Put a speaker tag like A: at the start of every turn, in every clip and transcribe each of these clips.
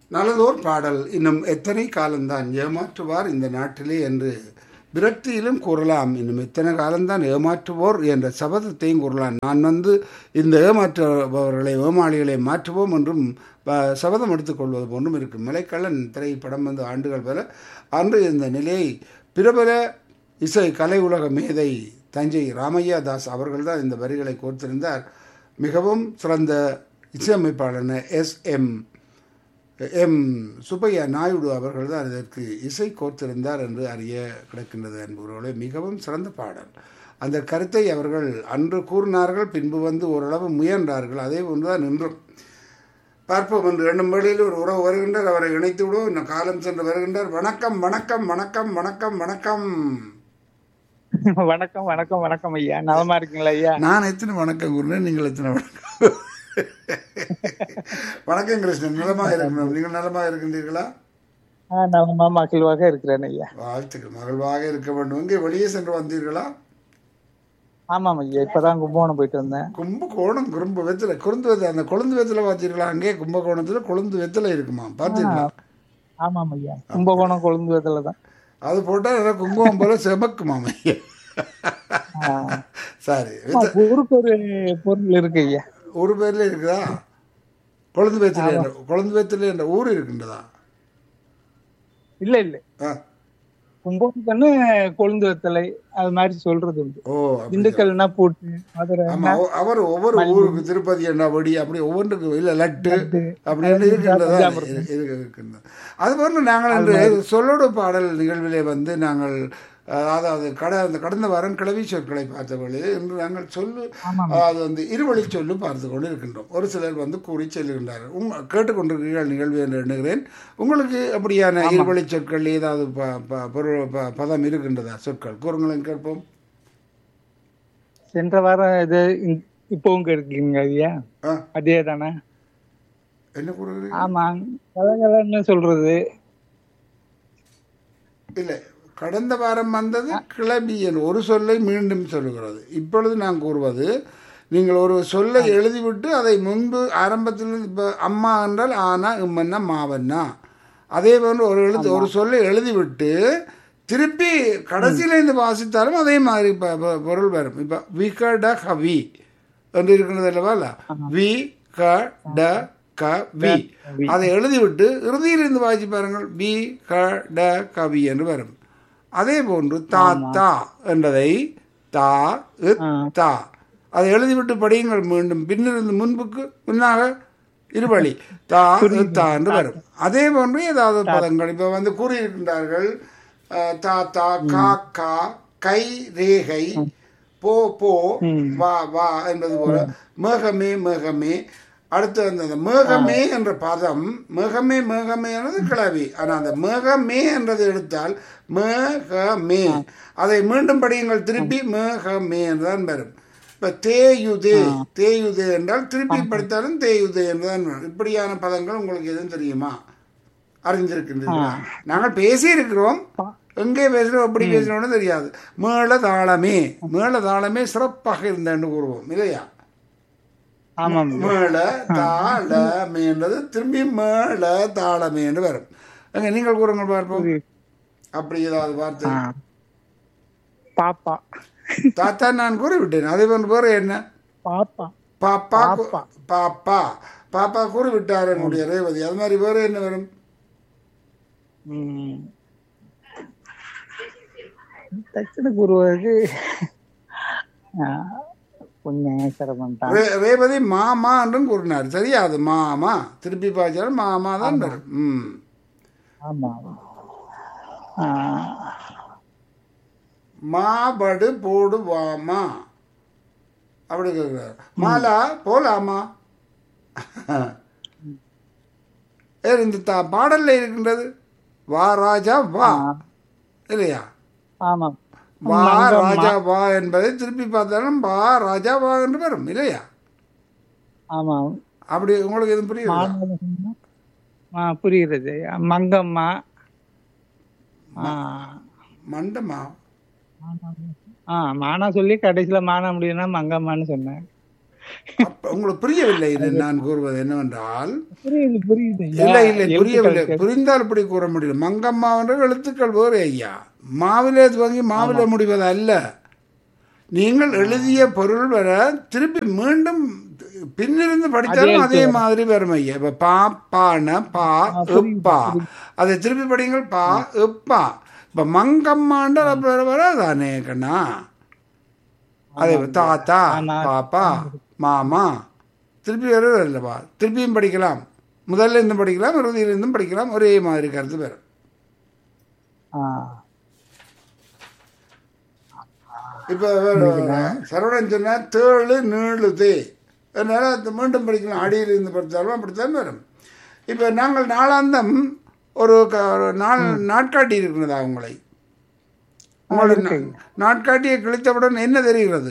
A: நல்லதோர் பாடல் இன்னும் எத்தனை காலம்தான் ஏமாற்றுவார் இந்த நாட்டிலே என்று விரக்தியிலும் கூறலாம் இன்னும் எத்தனை காலம்தான் ஏமாற்றுவோர் என்ற சபதத்தையும் கூறலாம் நான் வந்து இந்த ஏமாற்றுபவர்களை ஏமாளிகளை மாற்றுவோம் என்றும் ப- சபதம் எடுத்துக்கொள்வது போன்றும் இருக்கும் மலைக்கள்ளன் திரைப்படம் வந்து ஆண்டுகள் பல அன்று இந்த நிலையை பிரபல இசை கலை உலக மேதை தஞ்சை ராமையா தாஸ் அவர்கள்தான் இந்த வரிகளை கோர்த்திருந்தார் மிகவும் சிறந்த இசையமைப்பாளர் S M M Subbaiah Naidu அவர்கள் தான் இதற்கு இசை கோர்த்திருந்தார் என்று அறிய கிடக்கின்றது என்பவர்களே மிகவும் சிறந்த பாடல் அந்த கருத்தை அவர்கள் அன்று கூறினார்கள் பின்பு வந்து ஓரளவு முயன்றார்கள் அதே போன்றுதான் இன்றும் பார்ப்போம் என்று எண்ணும் வேளையில் ஒரு உறவு வருகின்றார் அவரை இணைத்து விடுவோம் இன்னும் காலம் சென்று வருகின்றார் வணக்கம் வணக்கம் வணக்கம் வணக்கம் வணக்கம்
B: வணக்கம் வணக்கம் வணக்கம் ஐயா நலமா இருக்கீங்களா ஐயா
A: நான் எத்தனை வணக்கம் கூறினேன் நீங்கள் எத்தனை வணக்கம் வணக்கம் கிருஷ்ணன் நலமாக இருக்கணும் நீங்கள் நலமாக இருக்கின்றீர்களா
B: ஆ, நலமா மகிழ்வாக இருக்கிறேன் ஐயா
A: வாழ்த்துக்கள் மகிழ்வாக இருக்க வேண்டும் இங்கே வெளியே சென்று வந்தீர்களா
B: ஆமாம் ஐயா இப்பதான் கும்பகோணம் போயிட்டு வந்தேன்
A: கும்பகோணம் குறும்பு வெத்தில குறுந்து வெத்தலை அந்த கொழுந்து வெத்தில பார்த்தீர்களா அங்கே கும்பகோணத்துல கொழுந்து வெத்தில இருக்குமா பார்த்தீங்களா
B: ஆமாம் ஐயா கும்பகோணம் கொழுந்துவதில் தான்
A: அது போட்டா நல்லா குங்குமம் போல செமக்குமாம் ஐயா
B: ஆ.
A: சரி
B: ஆமா, ஊருக்கு ஒரு பொருள் இருக்கு ஐயா
A: ஒரு பேர்ல இருக்குதா கொழுந்து வெத்தில என்ற கொழுந்து வெத்தில என்ற ஊர் இருக்கின்றதா
B: இல்ல இல்ல
A: ஆ.
B: கும்பகோணம்னு கொழுந்து வெத்தலை அது மாதிரி சொல்றது உண்டு
A: ஓ அப்படி.
B: திண்டுக்கல்னா பூட்டு மதுரை
A: ஆமா அவ- அவர் ஒவ்வொரு ஊருக்கு திருப்பதி என்ன வடி அப்படி ஒவ்வொன்றுக்கு இல்ல லட்டு அப்படின்னு இருக்கின்றதா இரு- இரு- இருக்கின்றது அதுபோல நாங்கள் இன்று சொல்லோடு பாடல் நிகழ்விலே வந்து நாங்கள் அஹ், அதாவது கட அந்த கடந்த வாரம் கிளவி சொற்களை பார்த்த பொழுது இன்று நாங்கள் சொல்லு அது வந்து இருவழி சொல்லு பார்த்து கொண்டு இருக்கின்றோம் ஒரு சிலர் வந்து கூறி செல்லுகின்றார்கள் உங்க கேட்டுக்கொண்டிருக்கிறீர்கள் நிகழ்வு என்று எண்ணுகிறேன் உங்களுக்கு அப்படியான இருவழி சொற்கள் ஏதாவது ப- ப- பொருள் ப- பதம் இருக்கின்றதா சொற்கள் கூறுங்களேன் கேட்போம்
B: சென்ற வாரம் இது இந்த- இப்பவும் இருக்கீங்க ஐயா
A: ஆ
B: அதே தானே
A: என்ன கூறுகிறீங்க
B: ஆமா கலகலன்னு சொல்றது
A: இல்லை கடந்த வாரம் வந்தது கிளபியன் ஒரு சொல்லை மீண்டும் சொல்லுகிறது இப்பொழுது நான் கூறுவது நீங்கள் ஒரு சொல்லை எழுதிவிட்டு அதை முன்பு ஆரம்பத்தில் இப்போ அம்மா என்றால் ஆனா இம்மன்னா மாவன்னா அதே போன்று ஒரு எழுத்து ஒரு சொல்லை எழுதிவிட்டு திருப்பி கடைசியில இருந்து வாசித்தாலும் அதே மாதிரி ப- ப- பொருள் வரும் இப்போ விகட கவி என்று இருக்கிறது அல்லவா வி க ட க வி அதை எழுதிவிட்டு இறுதியில் இருந்து வாசிச்சு பாருங்கள் வி க ட கவி என்று வரும் அதே போன்று தா தா என்றதை தா இத், தா அதை எழுதிவிட்டு படியுங்கள் மீண்டும் பின்னிருந்து முன்புக்கு முன்னாக இருவழி தா இத், தா என்று வரும் அதே போன்று ஏதாவது பதங்கள் இப்போ வந்து கூறியிருக்கின்றார்கள் அஹ், தா தா கா கா கை ரேகை போ போ வா வா என்பது போல மேகமே மேகமே அடுத்து அந்த அந்த மேகமே என்ற பதம் மேகமே மேகமே என்றது கிளவி ஆனால் அந்த மேகமே என்றதை எடுத்தால் மேகமே அதை மீண்டும் படியுங்கள் திருப்பி மேகமே என்றுதான் வரும் இப்ப தேயுதே தேயுதே என்றால் திருப்பி படித்தாலும் தேயுதே என்றுதான் வரும் இப்படியான பதங்கள் உங்களுக்கு எதுவும் தெரியுமா அறிஞ்சிருக்கின்றீர்களா நாங்கள் பேசி இருக்கிறோம் எங்கே பேசுறோம் எப்படி பேசுறோம்னு தெரியாது மேள தாளமே மேள தாளமே சிறப்பாக இருந்தேன்னு கூறுவோம் இல்லையா
B: ஆமாம்
A: மேள தாளமே என்றது திரும்பி மேள தாளமே என்று வரும் அங்க நீங்கள் கூறுங்கள் பார்ப்போம் அப்படி ஏதாவது வார்த்தை
B: ஆ. பாப்பா
A: தாத்தா நான் கூறிவிட்டேன் அதே போன்று பேர் என்ன
B: பாப்பா
A: பாப்பா கூ- பாப்பா பாப்பா கூறிவிட்டார் என்னுடைய ரேவதி அது மாதிரி வேறு என்ன வரும்
B: ம். தட்சண குருவுக்கு ஆ, கொஞ்சம் சிரமம் தான்
A: ரே- ரேவதி மாமா என்றும் கூறினார் சரியா அது மாமா திருப்பி பாய்ச்சாலும் மாமா தான் வரும் ம்
B: ஆமா ஆ,
A: மாபடு போடு வாமா அப்படி கேட்கிறார் மாலா போலாமா ஏ இந்த த பாடல்ல இருக்கின்றது வா ராஜா வா இல்லையா
B: ஆமா
A: வா ராஜா வா என்பதை திருப்பி பார்த்தாலும் வா ராஜா வா என்று வரும் இல்லையா
B: ஆமா
A: அப்படி உங்களுக்கு எதுவும் புரியுது
B: மானால சொன்னா? ஆ புரிகிறது மங்கம்மா ஆ
A: மண்டமா
B: ஆ மானா சொல்லி கடைசியில மானா முடியும்னா மங்கம்மான்னு சொன்னேன்
A: அப்ப உங்களுக்கு புரியவில்லை இது நான் கூறுவது என்னவென்றால்
B: புரியுது புரியுது ஐயா.
A: இல்லை இல்லை புரியவில்லை
B: எழுத்துக்கள்
A: புரிந்தால் இப்படி கூற முடியும் மங்கம்மா என்ற எழுத்துக்கள் வேறு ஐயா மாவிலே துவங்கி மாவிலே முடிவது அல்ல நீங்கள் எழுதிய பொருள் வர திருப்பி மீண்டும் பின்னிருந்து படித்தாலும் அதே மாதிரி வரும் ஐயா இப்ப பா பான பா எப்பா அதை திருப்பி படிங்கள் பா எப்பா இப்ப மங்கம்மான்ற வர வராதானே கண்ணா அதே தாத்தா பாப்பா மாமா திருப்பி வருவது இல்லைப்பா திருப்பியும் படிக்கலாம் முதல்ல இருந்தும் படிக்கலாம் இறுதியிலிருந்தும் படிக்கலாம் ஒரே மாதிரி கருத்து பெறும்
B: ஆ.
A: இப்போ சரவணன் சொன்னார் தேழு நீளு தே அதனால அது மீண்டும் படிக்கலாம் அடியில் இருந்து படித்தாலும் அப்படித்தான் வரும் இப்போ நாங்கள் நாளாந்தம் ஒரு க- ஒரு நாள் நாட்காட்டி இருக்கிறதா உங்களை உங்களுடைய நா- நாட்காட்டியை கிழித்தவுடன் என்ன தெரிகிறது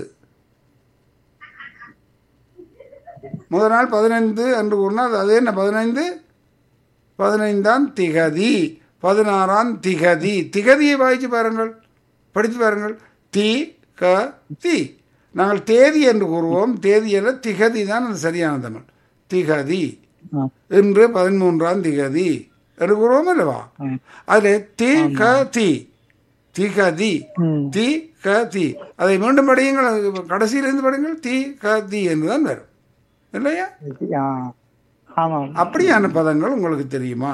A: முதல் நாள் பதினைந்து என்று கூறினால் அது என்ன பதினைந்து பதினைந்தாம் திகதி பதினாறாம் திகதி திகதியை வாய்ச்சி பாருங்கள் படித்து பாருங்கள் தி க தி நாங்கள் தேதி என்று கூறுவோம் தேதியல்ல திகதி தான் அது சரியான தமிழ் திகதி
B: ஆ.
A: இன்று பதிமூன்றாம் திகதி என்று கூறுவோம் அல்லவா
B: ம்.
A: அதில் தி க தி திகதி
B: ம்.
A: தி க தி அதை மீண்டும் படியுங்கள் அது கடைசியிலிருந்து படியுங்கள் தி க தி என்று தான் வரும் இல்லையா
B: ஆ. ஆமாம்
A: அப்படியான பதங்கள் உங்களுக்கு தெரியுமா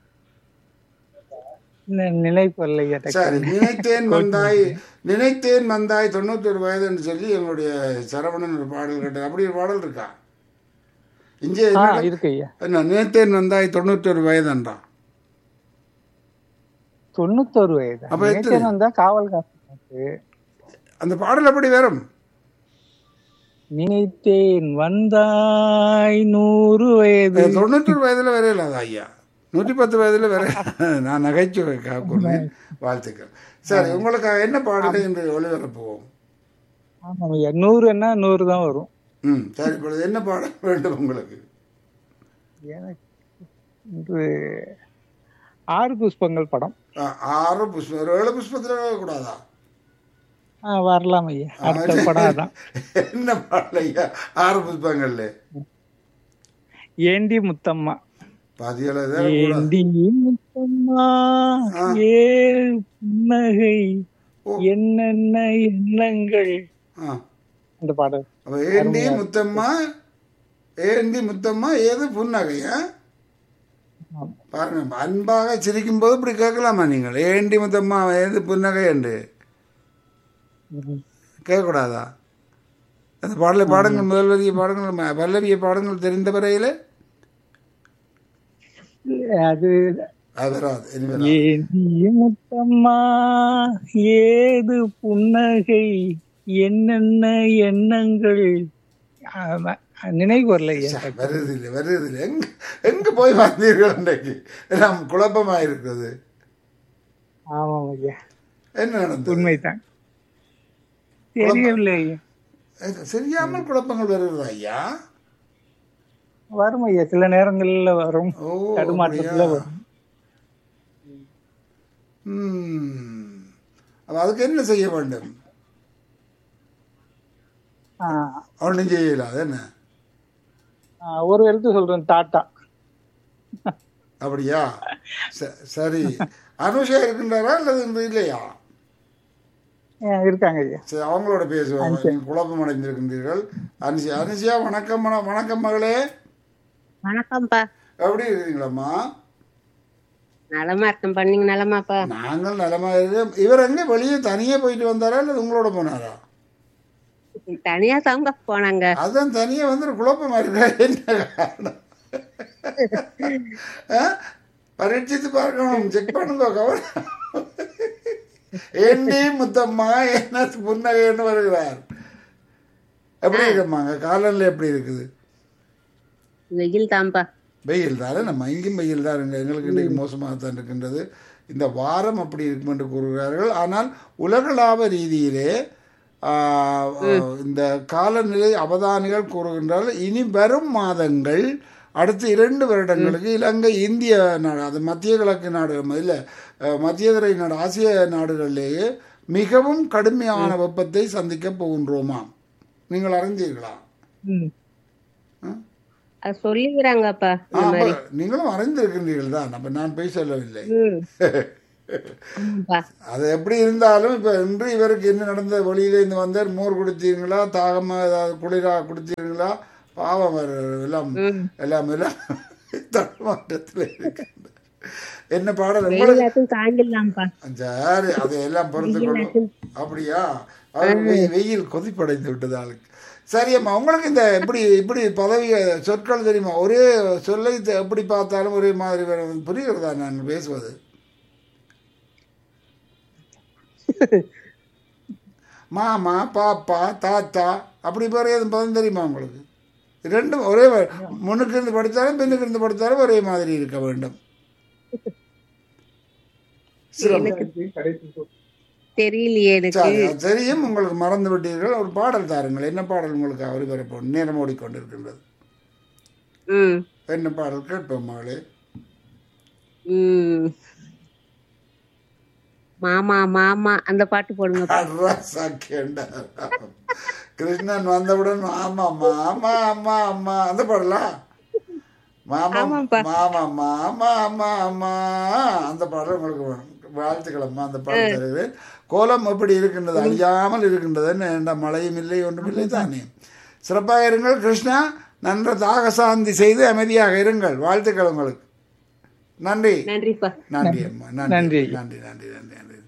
B: நி- நினைப்பு இல்லையா
A: சரி நினைத்தேன் வந்தாய் நினைத்தேன் வந்தாய் தொண்ணூத்தொரு வயது என்று சொல்லி எங்களுடைய சரவணன் ஒரு பாடல் கேட்டது அப்படி ஒரு பாடல் இருக்கா இங்கே
B: ஆ
A: என்ன-
B: இருக்கு ஐயா
A: என்ன நினைத்தேன் வந்தாய் தொண்ணூத்தொரு வயதுன்றா
B: தொண்ணூத்தோரு வயது
A: அப்ப எத்தனை?
B: நேற்று வந்தா காவல் காப்பு
A: அந்த பாடல் அப்படி வரும்
B: நினைத்தேன் வந்தாய் நூறு வயது
A: தொண்ணூத்தொரு வயதுல வரையில அது ஐயா நூற்றி பத்து வயதுல வர நான் நகைச்சுவை கூறுவேன் வாழ்த்துக்கள் சரி உங்களுக்கு என்ன பாடலை என்று ஒளிபரப்புவோம்
B: ஆமாம் ஐயா நூறு என்ன நூறு தான் வரும்
A: ம் சரி இப்பொழுது என்ன பாடல் வேண்டும் உங்களுக்கு
B: எனக்கு இன்று ஆறு புஷ்பங்கள் படம்
A: ஆ, ஆறு புஷ்பம் ஒரு ஏழு புஷ்பத்தில் கூடாதா
B: ஆ வரலாம் ஐயா அடுத்த படம் அதான்
A: என்ன பாடல் ஐயா ஆறு புஷ்பங்கள்ல
B: ஏண்டி முத்தம்மா
A: பாதியால இதாக கூடாது
B: ஏண்டி முத்தம்மா ஏ புன்னகை என்னென்ன எண்ணங்கள்
A: ஆ
B: அந்த பாடல்
A: அப்ப ஏண்டி முத்தம்மா ஏண்டி முத்தம்மா ஏது புன்னகையா
B: ஆமா.
A: பாருங்க அன்பாக சிரிக்கும் போது இப்படி கேட்கலாமா நீங்கள் ஏண்டி முத்தம்மா ஏது புன்னகை என்று
B: ம்.
A: கேட்கக்கூடாதா அந்த பாடலை பாடுங்கள் முதல் வரிய பாடுங்கள் ம- பல்லவிய பாடுங்கள் தெரிந்த வரையில
B: அது
A: அது வராது இனி வராது.
B: ஏண்டி முத்தம்மா ஏது புன்னகை என்னென்ன எண்ணங்கள் ஆமா, நினைவு வரல ஐயா
A: வருது இல்லை வருது இல்லை எங்க எங்க போய் வந்தீர்கள் இன்றைக்கு எல்லாம் குழப்பமா இருக்கிறது
B: ஆமாம் ஐயா
A: என்ன நடந்தது
B: உண்மைதான் தெரியவில்லை ஐயா
A: அது சரியாமல் குழப்பங்கள் வருகிறதா ஐயா
B: வரும் ஐயா சில நேரங்கள்ல வரும்
A: ஓ
B: தடுமாற்றத்துல
A: அப்படியா?
B: வரும்
A: ம். அப்ப அதுக்கு என்ன செய்ய வேண்டும்
B: ஆ,
A: ஒன்றும் செய்யல அது என்ன
B: ஆ, ஒரு எழுத்து சொல்றேன் டாட்டா
A: அப்படியா ச- சரி அனுஷா இருக்கின்றாரா அல்லது இந்த இல்லையா
B: ஆ, இருக்காங்க ஐயா
A: சரி அவங்களோட பேசுவாங்க நீங்கள் குழப்பம் அடைந்திருக்கின்றீர்கள் அனுஷியா அனுஷியா வணக்கம் மன- வணக்கம் மகளே
C: வணக்கம்ப்பா
A: எப்படி இருக்கீங்களாம்மா
C: நலமா இருக்கேன்ப்பா நீங்க நலமாப்பா
A: நாங்கள் நலமா இருக்கோம் இவர் எங்க வெளியே தனியே போயிட்டு வந்தாரா அல்லது உங்களோட போனாரா
C: தனியா தாங்க போனாங்க
A: அதான் தனியா வந்து குழப்பமா இருக்கா என்ன காரணம் ஆ? பரீட்சித்து பார்க்கணும் செக் பண்ணுங்க கவனம் ஏண்டி முத்தம்மா என்ன புன்னகைன்னு வருகிறார் எப்படி இருக்கம்மாங்க காலநிலை எப்படி இருக்குது
C: வெயில் தான்ப்பா
A: வெயில் தானே நம்ம இங்கேயும் வெயில் தான் இருக்கு எங்களுக்கு இன்றைக்கு மோசமாக தான் இருக்கின்றது இந்த வாரம் அப்படி இருக்கும் என்று கூறுகிறார்கள் ஆனால் உலகளாவ ரீதியிலே ஆ, இந்த காலநிலை அவதானிகள் கூறுகின்றார்கள் இனி வரும் மாதங்கள் அடுத்த இரண்டு வருடங்களுக்கு இலங்கை இந்திய நாடு அது மத்திய கிழக்கு நாடு இல்லை மத்திய திரை நாடு ஆசிய நாடுகளிலேயே மிகவும் கடுமையான வெப்பத்தை சந்திக்க போகின்றோமாம் நீங்கள் அறிந்தீர்களா
B: ம்.
C: அது சொல்லிக்கிறாங்கப்பா
A: ஆ, அப்ப நீங்களும் அறிந்திருக்கின்றீர்கள் தான் அப்ப நான் போய் சொல்லவில்லை
C: ம் ஆமாப்பா
A: அது எப்படி இருந்தாலும் இப்போ இன்று இவருக்கு என்ன நடந்த வழியில இருந்து வந்தார் மோர் குடித்தீங்களா தாகமா ஏதாவது குளிரா குடித்தீங்களா பாவம் அவர் எல்லாம் எல்லாம் எல்லாம் தடுமாற்றத்தில் இருக்கின்றார் என்ன பாடல் உங்களுக்கு
C: எல்லாத்தையும் தாங்கிடலாம்ப்பா
A: சரி அதை எல்லாம் பொறுத்து கொள்ளும் அப்படியா அவர் வெய்- வெயில் கொதிப்படைந்து விட்டது ஆளுக்கு சரி அம்மா உங்களுக்கு இந்த இப்படி இப்படி பதவி சொற்கள் தெரியுமா ஒரே சொல்லை த- எப்படி பார்த்தாலும் ஒரே மாதிரி வரும். புரிகிறதா நான் பேசுவது மாமா பாப்பா தாத்தா அப்படி பேர் எதுவும் பதம் தெரியுமா உங்களுக்கு ரெண்டும் ஒரே வ- முன்னுக்கு இருந்து படித்தாலும் பின்னுக்கு இருந்து படித்தாலும் ஒரே மாதிரி இருக்க வேண்டும்
B: கடைசி சொல்.
C: தெரியலையே எனக்கு
A: சரி அது தெரியும் உங்களுக்கு மறந்து விட்டீர்கள் ஒரு பாடல் தாருங்கள் என்ன பாடல் உங்களுக்கு அவர் வரப்போம் நேரம் ஓடிக்கொண்டிருக்கின்றது
C: ம்
A: என்ன பாடல் கேட்போம் மகளே
C: ம் மாமா மாமா அந்த பாட்டு போடுங்க
A: அட்ராசா கேண்டா கிருஷ்ணன் வந்தவுடன் ஆமா மாமா அம்மா அம்மா அந்த பாடலா மாமா
C: ஆமாப்பா.
A: மாமா மாமா அம்மா அம்மா அந்த பாடல் உங்களுக்கு வேணும் வாழ்த்துக்களம்மா அந்த பாடல் தருகிறேன் கோலம் எப்படி இருக்கின்றது அழியாமல் இருக்கின்றது என்ன மழையும் இல்லை ஒன்றும் இல்லை தானே சிறப்பாக இருங்கள் கிருஷ்ணா நன்ற தாக சாந்தி செய்து அமைதியாக இருங்கள் வாழ்த்துக்கள் உங்களுக்கு நன்றி
C: நன்றிப்பா
A: நன்றி அம்மா நன்றி
B: நன்றி.
A: நன்றி நன்றி நன்றி நன்றி